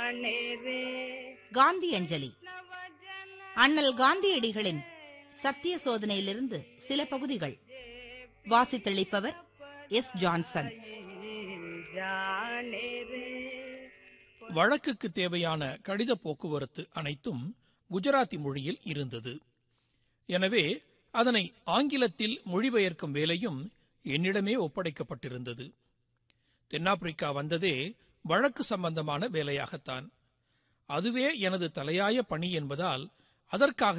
காந்தி அஞ்சலி அண்ணல் காந்தியடிகளின் சத்திய சோதனையிலிருந்து சில பகுதிகள் வாசித்தளிப்பவர் எஸ் ஜான்சன் வழக்குக்கு தேவையான கடித போக்குவரத்து அனைத்தும் குஜராத்தி மொழியில் இருந்தது எனவே அதனை ஆங்கிலத்தில் மொழிபெயர்க்கும் வேலையும் என்னிடமே ஒப்படைக்கப்பட்டிருந்தது தென்னாப்பிரிக்கா வந்ததே வழக்கு சம்பந்தமான வேலையாகத்தான் அதுவே எனது தலையாய பணி என்பதால் அதற்காக